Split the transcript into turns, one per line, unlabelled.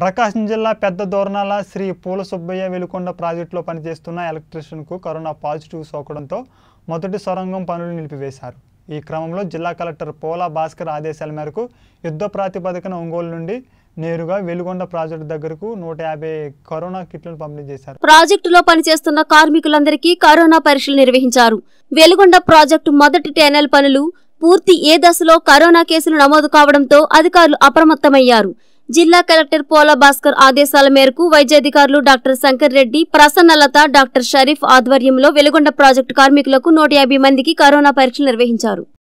ప్రకాశం జిల్లా పెద్ద దోర్నాల శ్రీ పూల సుబ్బయ్య వెలుకొండ ప్రాజెక్టులో పనిచేస్తున్న ఎలక్ట్రీషియన్కు కరోనా పాజిటివ్ సోకడంతో మొదటి సొరంగం పనులు నిలిపివేశారు ఈ క్రమంలో జిల్లా కలెక్టర్ పోలా భాస్కర్ ఆదేశాల మేరకు యుద్ధ ప్రాతిపదికన ఒంగోలు నుండి నేరుగా వెలుగొండ ప్రాజెక్టు దగ్గరకు నూట యాభై కరోనా కిట్లను పంపిణీ చేశారు
ప్రాజెక్టులో పనిచేస్తున్న కార్మికులందరికీ కరోనా పరీక్షలు నిర్వహించారు వెలుగొండ ప్రాజెక్టు మొదటి టెనల్ పనులు పూర్తి ఏ దశలో కరోనా కేసులు నమోదు కావడంతో అధికారులు అప్రమత్తమయ్యారు జిల్లా కలెక్టర్ పోలా భాస్కర్ ఆదేశాల మేరకు వైద్యాధికారులు డాక్టర్ శంకర్ రెడ్డి ప్రసన్నలత డాక్టర్ షరీఫ్ ఆధ్వర్యంలో వెలుగొండ ప్రాజెక్టు కార్మికులకు నూట యాభై మందికి కరోనా పరీక్షలు నిర్వహించారు